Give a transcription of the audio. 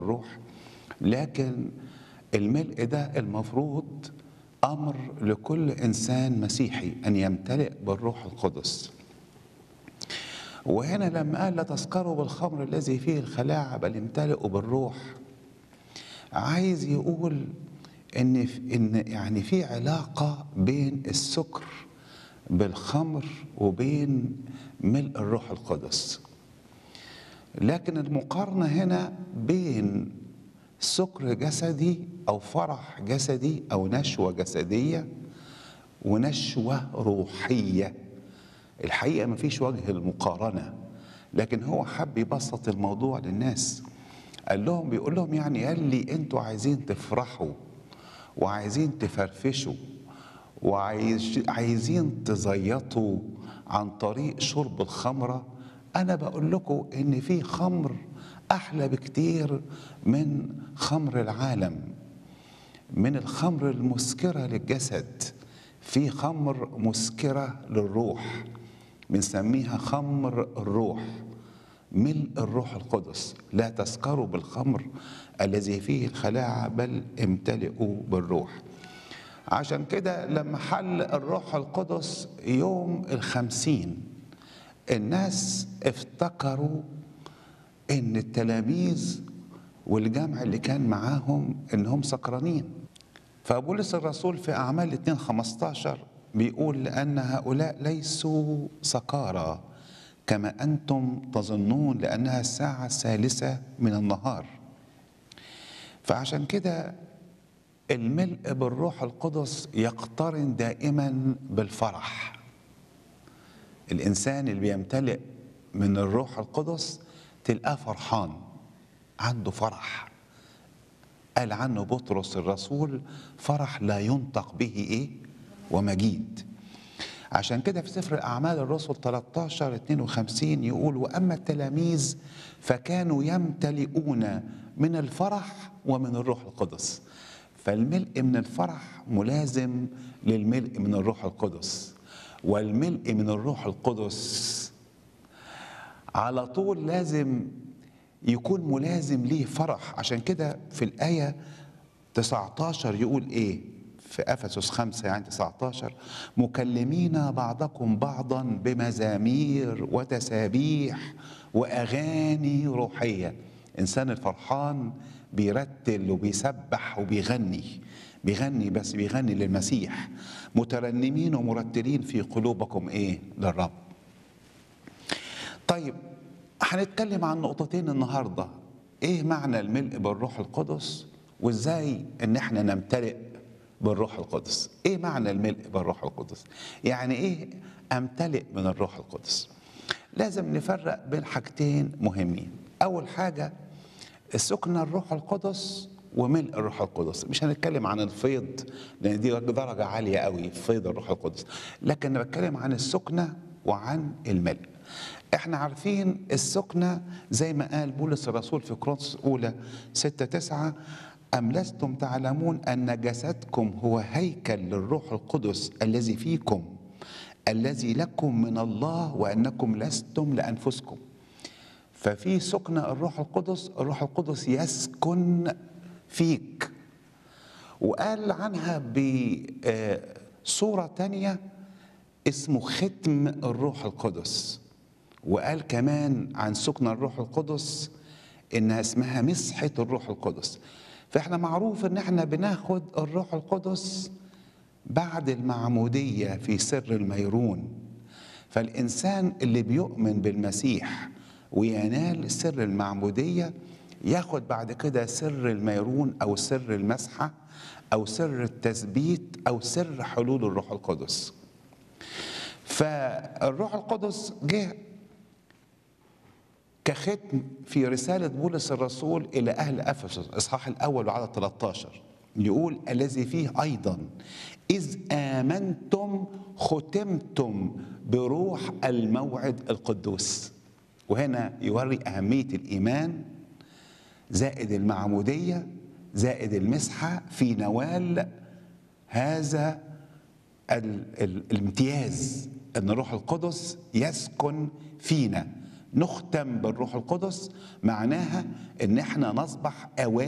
الروح لكن الملء ده المفروض امر لكل انسان مسيحي ان يمتلئ بالروح القدس وهنا لما قال لا تسكروا بالخمر الذي فيه الخلاعه بل امتلئوا بالروح عايز يقول ان ان يعني في علاقه بين السكر بالخمر وبين ملء الروح القدس لكن المقارنه هنا بين سكر جسدي او فرح جسدي او نشوه جسديه ونشوه روحيه الحقيقه ما فيش وجه المقارنه لكن هو حب يبسط الموضوع للناس قال لهم بيقول لهم يعني قال لي انتوا عايزين تفرحوا وعايزين تفرفشوا وعايزين تزيطوا عن طريق شرب الخمره انا بقول لكم ان في خمر احلى بكتير من خمر العالم من الخمر المسكره للجسد في خمر مسكره للروح بنسميها خمر الروح ملء الروح القدس لا تسكروا بالخمر الذي فيه الخلاعه بل امتلئوا بالروح عشان كده لما حل الروح القدس يوم الخمسين الناس افتكروا ان التلاميذ والجمع اللي كان معاهم انهم سكرانين فبولس الرسول في اعمال 2 15 بيقول لان هؤلاء ليسوا سكارى كما انتم تظنون لانها الساعه الثالثه من النهار فعشان كده الملء بالروح القدس يقترن دائما بالفرح الانسان اللي بيمتلئ من الروح القدس تلقاه فرحان عنده فرح قال عنه بطرس الرسول فرح لا ينطق به ايه ومجيد عشان كده في سفر اعمال الرسل 13 52 يقول واما التلاميذ فكانوا يمتلئون من الفرح ومن الروح القدس فالملء من الفرح ملازم للملء من الروح القدس والملء من الروح القدس على طول لازم يكون ملازم ليه فرح عشان كده في الآية 19 يقول إيه في أفسس 5 يعني 19 مكلمين بعضكم بعضا بمزامير وتسابيح وأغاني روحية إنسان الفرحان بيرتل وبيسبح وبيغني بيغني بس بيغني للمسيح مترنمين ومرتلين في قلوبكم ايه للرب طيب هنتكلم عن نقطتين النهارده ايه معنى الملء بالروح القدس وازاي ان احنا نمتلئ بالروح القدس ايه معنى الملء بالروح القدس يعني ايه امتلئ من الروح القدس لازم نفرق بين حاجتين مهمين اول حاجه سكن الروح القدس وملء الروح القدس مش هنتكلم عن الفيض لان دي درجه عاليه قوي فيض الروح القدس لكن بتكلم عن السكنه وعن الملء احنا عارفين السكنه زي ما قال بولس الرسول في كورنثوس الاولى 6 9 أم لستم تعلمون أن جسدكم هو هيكل للروح القدس الذي فيكم الذي لكم من الله وأنكم لستم لأنفسكم ففي سكن الروح القدس الروح القدس يسكن فيك وقال عنها بصورة تانية اسمه ختم الروح القدس وقال كمان عن سكن الروح القدس انها اسمها مسحة الروح القدس فاحنا معروف ان احنا بناخد الروح القدس بعد المعمودية في سر الميرون فالإنسان اللي بيؤمن بالمسيح وينال سر المعمودية ياخد بعد كده سر الميرون أو سر المسحة أو سر التثبيت أو سر حلول الروح القدس فالروح القدس جه كختم في رسالة بولس الرسول إلى أهل أفسس إصحاح الأول وعدد 13 يقول الذي فيه أيضا إذ آمنتم ختمتم بروح الموعد القدوس وهنا يوري أهمية الإيمان زائد المعمودية زائد المسحة في نوال هذا ال ال الامتياز أن الروح القدس يسكن فينا نختم بالروح القدس معناها ان احنا نصبح اوان